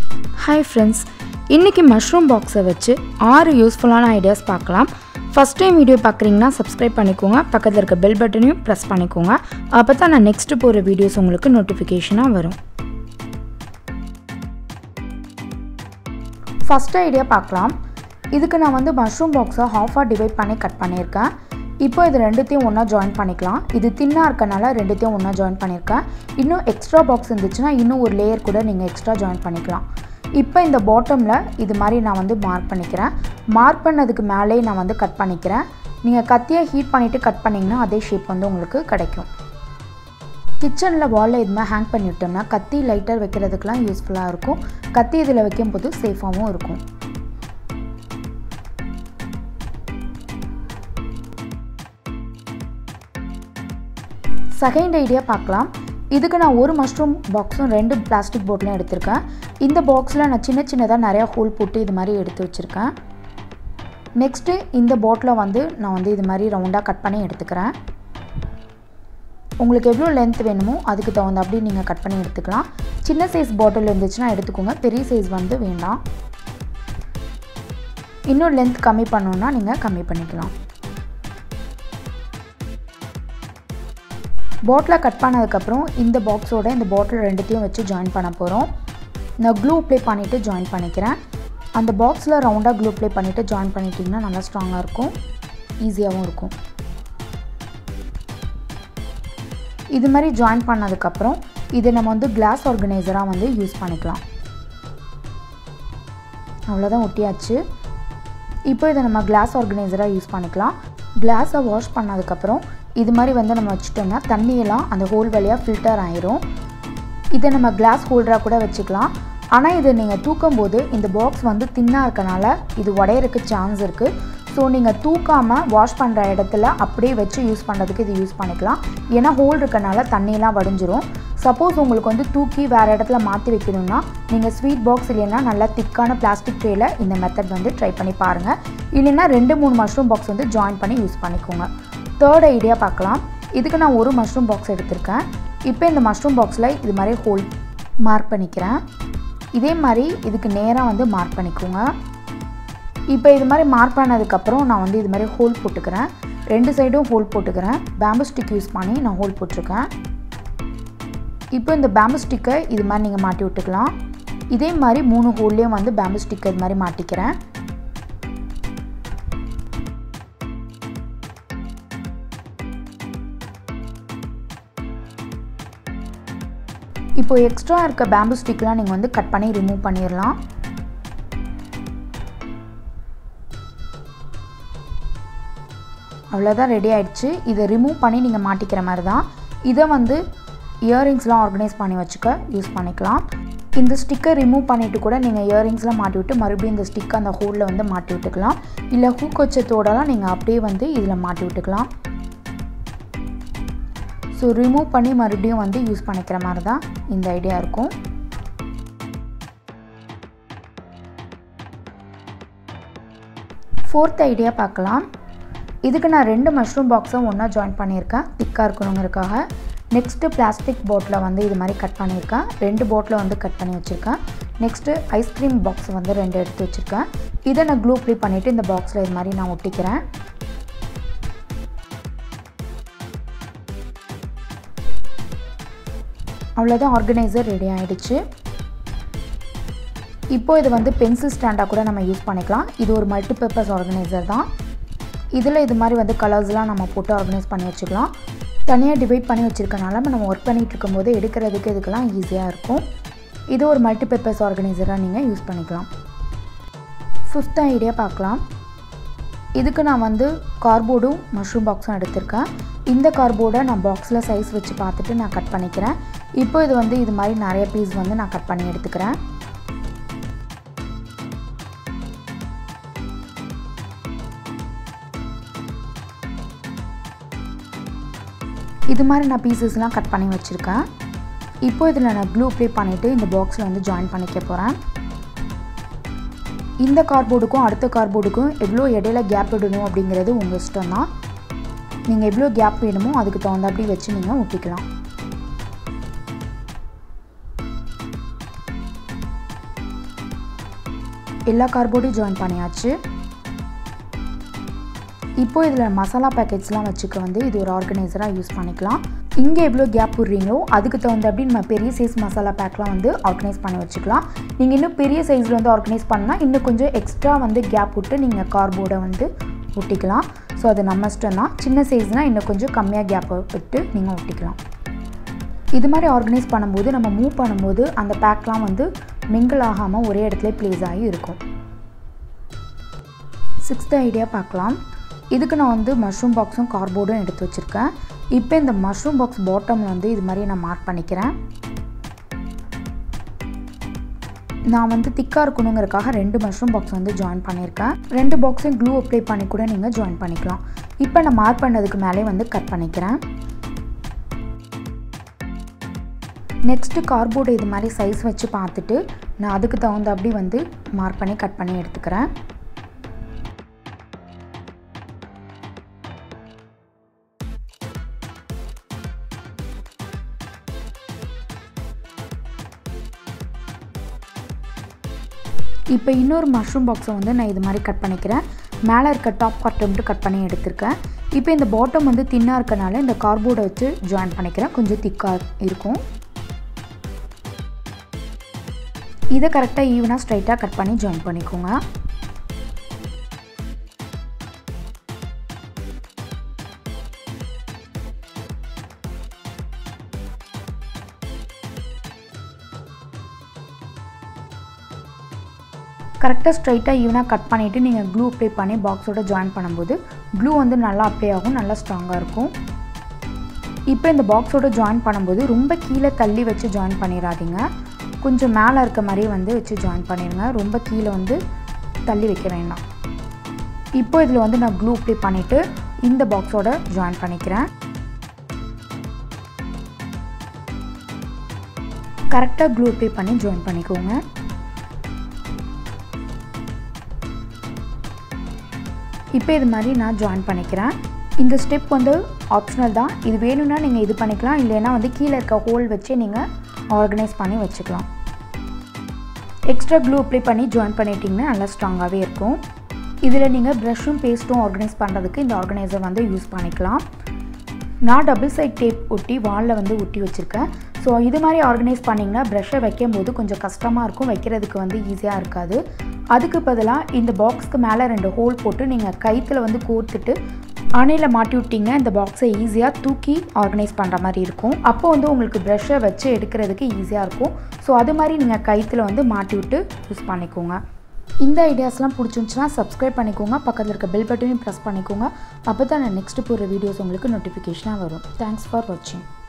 hi friends இன்றைக்கி mushroom பாக்ஸை வச்சு ஆறு யூஸ்ஃபுல்லான ஐடியாஸ் பார்க்கலாம் ஃபஸ்ட் டைம் வீடியோ பார்க்குறீங்கன்னா சப்ஸ்கிரைப் பண்ணிக்கோங்க பக்கத்தில் இருக்க பெல் பட்டனையும் ப்ரெஸ் பண்ணிக்கோங்க அப்போ தான் நான் நெக்ஸ்ட்டு போகிற வீடியோஸ் உங்களுக்கு நோட்டிஃபிகேஷனாக வரும் ஃபஸ்ட் ஐடியா பார்க்கலாம் இதுக்கு நான் வந்து மஷ்ரூம் பாக்ஸை ஹாஃபாக டிவைட் பண்ணி கட் பண்ணியிருக்கேன் இப்போ இது ரெண்டுத்தையும் ஒன்றா ஜாயின் பண்ணிக்கலாம் இது தின்னாக இருக்கனால ரெண்டுத்தையும் ஒன்றா ஜாயின் பண்ணியிருக்கேன் இன்னும் எக்ஸ்ட்ரா பாக்ஸ் இருந்துச்சுன்னா இன்னும் ஒரு லேயர் கூட நீங்கள் எக்ஸ்ட்ரா ஜாயின் பண்ணிக்கலாம் இப்போ இந்த பாட்டமில் இது மாதிரி நான் வந்து மார்க் பண்ணிக்கிறேன் மார்க் பண்ணதுக்கு மேலே நான் வந்து கட் பண்ணிக்கிறேன் நீங்கள் கத்தியை ஹீட் பண்ணிவிட்டு கட் பண்ணிங்கன்னா அதே ஷேப் வந்து உங்களுக்கு கிடைக்கும் கிச்சனில் வாலில் இது மாதிரி ஹேங் பண்ணி விட்டோம்னா கத்தி லைட்டர் வைக்கிறதுக்கெலாம் யூஸ்ஃபுல்லாக இருக்கும் கத்தி இதில் வைக்கும்போது சேஃபாகவும் இருக்கும் செகண்ட் ஐடியா பார்க்கலாம் இதுக்கு நான் ஒரு மஷ்ரூம் பாக்ஸும் ரெண்டு பிளாஸ்டிக் போட்லையும் எடுத்திருக்கேன் இந்த பாக்ஸில் நான் சின்ன சின்னதாக நிறையா ஹோல் போட்டு இது மாதிரி எடுத்து வச்சுருக்கேன் நெக்ஸ்ட்டு இந்த பாட்டில் வந்து நான் வந்து இது மாதிரி ரவுண்டாக கட் பண்ணி எடுத்துக்கிறேன் உங்களுக்கு எவ்வளோ லென்த் வேணுமோ அதுக்கு தகுந்த அப்படி நீங்கள் கட் பண்ணி எடுத்துக்கலாம் சின்ன சைஸ் பாட்டில் இருந்துச்சுன்னா எடுத்துக்கோங்க பெரிய சைஸ் வந்து வேண்டாம் இன்னும் லென்த் கம்மி பண்ணணுன்னா நீங்கள் கம்மி பண்ணிக்கலாம் பாட்டிலை கட் பண்ணதுக்கப்புறம் இந்த பாக்ஸோட இந்த பாட்டில் ரெண்டுத்தையும் வச்சு ஜாயின் பண்ண போகிறோம் நான் க்ளூ ப்ளே பண்ணிவிட்டு ஜாயின் பண்ணிக்கிறேன் அந்த பாக்ஸில் ரவுண்டாக க்ளூ ப்ளே பண்ணிவிட்டு ஜாயின் பண்ணிட்டிங்கன்னா நல்லா ஸ்ட்ராங்காக இருக்கும் ஈஸியாகவும் இருக்கும் இது மாதிரி ஜாயின் பண்ணதுக்கப்புறம் இதை நம்ம வந்து கிளாஸ் ஆர்கனைசராக வந்து யூஸ் பண்ணிக்கலாம் அவ்வளோதான் ஒட்டியாச்சு இப்போ இதை நம்ம கிளாஸ் ஆர்கனைசராக யூஸ் பண்ணிக்கலாம் கிளாஸை வாஷ் பண்ணதுக்கப்புறம் இது மாதிரி வந்து நம்ம வச்சுட்டோம்னா தண்ணியெல்லாம் அந்த ஹோல் வழியாக ஃபில்டர் ஆயிரும் இதை நம்ம கிளாஸ் ஹோல்டராக கூட வச்சுக்கலாம் ஆனால் இதை நீங்கள் தூக்கும் போது இந்த பாக்ஸ் வந்து தின்னாக இருக்கனால இது உடையறக்கு சான்ஸ் இருக்குது ஸோ நீங்கள் தூக்காமல் வாஷ் பண்ணுற இடத்துல அப்படியே வச்சு யூஸ் பண்ணுறதுக்கு இது யூஸ் பண்ணிக்கலாம் ஏன்னா ஹோல் இருக்கனால தண்ணியெல்லாம் வடிஞ்சிரும் சப்போஸ் உங்களுக்கு வந்து தூக்கி வேறு இடத்துல மாற்றி வைக்கணும்னா நீங்கள் ஸ்வீட் பாக்ஸ் இல்லைன்னா நல்லா திக்கான பிளாஸ்டிக் ட்ரேயில் இந்த மெத்தட் வந்து ட்ரை பண்ணி பாருங்கள் இல்லைன்னா ரெண்டு மூணு மஷ்ரூம் பாக்ஸ் வந்து ஜாயின் பண்ணி யூஸ் பண்ணிக்கோங்க தேர்ட் ஐடியா பார்க்கலாம் இதுக்கு நான் ஒரு மஷ்ரூம் பாக்ஸ் எடுத்திருக்கேன் இப்போ இந்த மஷ்ரூம் பாக்ஸில் இது மாதிரி ஹோல் மார்க் பண்ணிக்கிறேன் இதே மாதிரி இதுக்கு நேராக வந்து மார்க் பண்ணிக்கோங்க இப்போ இது மாதிரி மார்க் பண்ணதுக்கப்புறம் நான் வந்து இது மாதிரி ஹோல் போட்டுக்கிறேன் ரெண்டு சைடும் ஹோல் போட்டுக்கிறேன் பேம்பு ஸ்டிக் யூஸ் பண்ணி நான் ஹோல் போட்டிருக்கேன் இப்போ இந்த பேம்பு ஸ்டிக்கை இது மாதிரி நீங்கள் மாட்டி விட்டுக்கலாம் இதே மாதிரி மூணு ஹோல்லையும் வந்து பேம்பு ஸ்டிக்கை இது மாதிரி மாட்டிக்கிறேன் இப்போ எக்ஸ்ட்ரா இருக்க பேம்பு ஸ்டிக்லாம் நீங்கள் வந்து கட் பண்ணி ரிமூவ் பண்ணிடலாம் அவ்வளோதான் ரெடி ஆயிடுச்சு இதை ரிமூவ் பண்ணி நீங்கள் மாட்டிக்கிற மாதிரி தான் இதை வந்து இயரிங்ஸ்லாம் ஆர்கனைஸ் பண்ணி வச்சுக்க யூஸ் பண்ணிக்கலாம் இந்த ஸ்டிக்கை ரிமூவ் பண்ணிவிட்டு கூட நீங்கள் இயரிங்ஸ்லாம் மாட்டி விட்டு மறுபடியும் இந்த ஸ்டிக்கை அந்த ஹோலில் வந்து மாட்டி விட்டுக்கலாம் இல்லை ஹூக் வச்சத்தோடலாம் நீங்கள் அப்படியே வந்து இதில் மாட்டி விட்டுக்கலாம் ஸோ ரிமூவ் பண்ணி மறுபடியும் வந்து யூஸ் பண்ணிக்கிற மாதிரி தான் இந்த ஐடியா இருக்கும் ஃபோர்த் ஐடியா பார்க்கலாம் இதுக்கு நான் ரெண்டு மஷ்ரூம் பாக்ஸும் ஒன்றா ஜாயின் பண்ணியிருக்கேன் திக்காக இருக்கணுங்கிறதுக்காக நெக்ஸ்ட்டு பிளாஸ்டிக் போட்டில் வந்து இது மாதிரி கட் பண்ணியிருக்கேன் ரெண்டு போட்டில் வந்து கட் பண்ணி வச்சுருக்கேன் நெக்ஸ்ட்டு ஐஸ்கிரீம் பாக்ஸ் வந்து ரெண்டு எடுத்து வச்சுருக்கேன் இதை நான் க்ளூ ப்ளீ பண்ணிவிட்டு இந்த பாக்ஸில் இது மாதிரி நான் ஒட்டிக்கிறேன் அவ்வளோதான் ஆர்கனைசர் ரெடி ஆகிடுச்சு இப்போ இது வந்து பென்சில் ஸ்டாண்டாக கூட நம்ம யூஸ் பண்ணிக்கலாம் இது ஒரு மல்டி பர்பஸ் ஆர்கனைசர் தான் இதில் இது மாதிரி வந்து கலர்ஸ்லாம் நம்ம போட்டு ஆர்கனைஸ் பண்ணி வச்சுக்கலாம் தனியாக டிவைட் பண்ணி வச்சுருக்கனால நம்ம ஒர்க் பண்ணிகிட்டு இருக்கும்போது எடுக்கிறதுக்கு இதுக்கெல்லாம் ஈஸியாக இருக்கும் இது ஒரு மல்டி பர்பஸ் ஆர்கனைசராக நீங்கள் யூஸ் பண்ணிக்கலாம் ஃபிஃப்த் ஐடியா பார்க்கலாம் இதுக்கு நான் வந்து கார்போர்டும் மஷ்ரூம் பாக்ஸும் எடுத்திருக்கேன் இந்த கார்போர்டை நான் பாக்ஸில் சைஸ் வச்சு பார்த்துட்டு நான் கட் பண்ணிக்கிறேன் இப்போ இது வந்து இது மாதிரி நிறைய பீஸ் வந்து நான் கட் பண்ணி எடுத்துக்கிறேன் இது மாதிரி நான் பீசஸ்லாம் கட் பண்ணி வச்சுருக்கேன் இப்போ இதில் நான் க்ளூ ப்ளே பண்ணிவிட்டு இந்த பாக்ஸில் வந்து ஜாயின் பண்ணிக்க போகிறேன் இந்த கார்போர்டுக்கும் அடுத்த கார்போர்டுக்கும் எவ்வளோ இடையில கேப் விடணும் அப்படிங்கிறது உங்கள் இஷ்டம் தான் நீங்கள் எவ்வளோ கேப் வேணுமோ அதுக்கு தகுந்தாப்படி வச்சு நீங்கள் ஒட்டிக்கலாம் எல்லா கார்போர்டையும் ஜாயின் பண்ணியாச்சு இப்போ இதில் மசாலா பேக்கெட்ஸ்லாம் வச்சுக்க வந்து இது ஒரு ஆர்கனைசராக யூஸ் பண்ணிக்கலாம் இங்கே எவ்வளோ கேப் விட்றீங்களோ அதுக்கு தகுந்தபடி நம்ம பெரிய சைஸ் மசாலா பேக்லாம் வந்து ஆர்கனைஸ் பண்ணி வச்சுக்கலாம் நீங்கள் இன்னும் பெரிய சைஸில் வந்து ஆர்கனைஸ் பண்ணால் இன்னும் கொஞ்சம் எக்ஸ்ட்ரா வந்து கேப் விட்டு நீங்கள் கார்போர்டை வந்து ஒட்டிக்கலாம் ஸோ அது நம்ம இஷ்டம் தான் சின்ன சைஸ்னால் இன்னும் கொஞ்சம் கம்மியாக கேப் விட்டு நீங்கள் ஒட்டிக்கலாம் இது மாதிரி ஆர்கனைஸ் பண்ணும்போது நம்ம மூவ் பண்ணும்போது அந்த பேக்லாம் வந்து மிங்கிள் ஆகாமல் ஒரே இடத்துல ப்ளேஸ் ஆகி இருக்கும் சிக்ஸ்த் ஐடியா பார்க்கலாம் இதுக்கு நான் வந்து மஷ்ரூம் பாக்ஸும் கார்போர்டும் எடுத்து வச்சுருக்கேன் இப்போ இந்த மஷ்ரூம் பாக்ஸ் பாட்டமில் வந்து இது மாதிரி நான் மார்க் பண்ணிக்கிறேன் நான் வந்து திக்காக இருக்கணுங்கிறதுக்காக ரெண்டு மஷ்ரூம் பாக்ஸ் வந்து ஜாயின் பண்ணியிருக்கேன் ரெண்டு பாக்ஸையும் க்ளூ அப்ளை பண்ணி கூட நீங்கள் ஜாயின் பண்ணிக்கலாம் இப்போ நான் மார்க் பண்ணதுக்கு மேலே வந்து கட் பண்ணிக்கிறேன் நெக்ஸ்ட்டு கார்போர்டு இது மாதிரி சைஸ் வச்சு பார்த்துட்டு நான் அதுக்கு தகுந்த அப்படி வந்து மார்க் பண்ணி கட் பண்ணி எடுத்துக்கிறேன் இப்போ இன்னொரு மஷ்ரூம் பாக்ஸை வந்து நான் இது மாதிரி கட் பண்ணிக்கிறேன் மேலே இருக்க டாப் பார்ட் மட்டும் கட் பண்ணி எடுத்திருக்கேன் இப்போ இந்த பாட்டம் வந்து தின்னாக இருக்கனால இந்த கார்போர்டை வச்சு ஜாயின் பண்ணிக்கிறேன் கொஞ்சம் திக்காக இருக்கும் இதை கரெக்டாக ஈவனாக ஸ்ட்ரைட்டாக கட் பண்ணி ஜாயின் பண்ணிக்கோங்க கரெக்டாக ஸ்ட்ரைட்டாக ஈவனாக கட் பண்ணிவிட்டு நீங்கள் க்ளூ அப்ளை பண்ணி பாக்ஸோட ஜாயின் பண்ணும்போது க்ளூ வந்து நல்லா அப்ளை ஆகும் நல்லா ஸ்ட்ராங்காக இருக்கும் இப்போ இந்த பாக்ஸோட ஜாயின் பண்ணும்போது ரொம்ப கீழே தள்ளி வச்சு ஜாயின் பண்ணிடாதீங்க கொஞ்சம் மேலே இருக்க மாதிரியே வந்து வச்சு ஜாயின் பண்ணிடுங்க ரொம்ப கீழே வந்து தள்ளி வைக்க வேண்டாம் இப்போ இதில் வந்து நான் க்ளூ அப்ளை பண்ணிவிட்டு இந்த பாக்ஸோட ஜாயின் பண்ணிக்கிறேன் கரெக்டாக க்ளூ அப்ளை பண்ணி ஜாயின் பண்ணிக்கோங்க இப்போ இது மாதிரி நான் ஜாயின் பண்ணிக்கிறேன் இந்த ஸ்டெப் வந்து ஆப்ஷனல் தான் இது வேணும்னா நீங்கள் இது பண்ணிக்கலாம் இல்லைன்னா வந்து கீழே இருக்க ஹோல் வச்சு நீங்கள் ஆர்கனைஸ் பண்ணி வச்சுக்கலாம் எக்ஸ்ட்ரா க்ளூ அப்ளை பண்ணி ஜாயின் பண்ணிட்டீங்கன்னா நல்லா ஸ்ட்ராங்காகவே இருக்கும் இதில் நீங்கள் ப்ரஷ்ஷும் பேஸ்ட்டும் ஆர்கனைஸ் பண்ணுறதுக்கு இந்த ஆர்கனைசர் வந்து யூஸ் பண்ணிக்கலாம் நான் டபுள் சைட் டேப் ஒட்டி வாலில் வந்து ஒட்டி வச்சுருக்கேன் ஸோ இது மாதிரி ஆர்கனைஸ் பண்ணிங்கன்னா ப்ரஷ்ஷை வைக்கும் போது கொஞ்சம் கஷ்டமாக இருக்கும் வைக்கிறதுக்கு வந்து ஈஸியாக இருக்காது அதுக்கு பதிலாக இந்த பாக்ஸ்க்கு மேலே ரெண்டு ஹோல் போட்டு நீங்கள் கைத்தில் வந்து கோர்த்துட்டு அணையில் மாட்டி விட்டிங்க இந்த பாக்ஸை ஈஸியாக தூக்கி ஆர்கனைஸ் பண்ணுற மாதிரி இருக்கும் அப்போ வந்து உங்களுக்கு ப்ரஷ்ஷை வச்சு எடுக்கிறதுக்கு ஈஸியாக இருக்கும் ஸோ அது மாதிரி நீங்கள் கைத்தில் வந்து மாட்டி விட்டு யூஸ் பண்ணிக்கோங்க இந்த ஐடியாஸ்லாம் பிடிச்சிருந்துச்சுன்னா சப்ஸ்கிரைப் பண்ணிக்கோங்க பக்கத்தில் இருக்க பெல் பட்டனையும் ப்ரெஸ் பண்ணிக்கோங்க அப்போ தான் நான் நெக்ஸ்ட்டு போகிற வீடியோஸ் உங்களுக்கு நோட்டிஃபிகேஷனாக வரும் தேங்க்ஸ் ஃபார் வாட்சிங்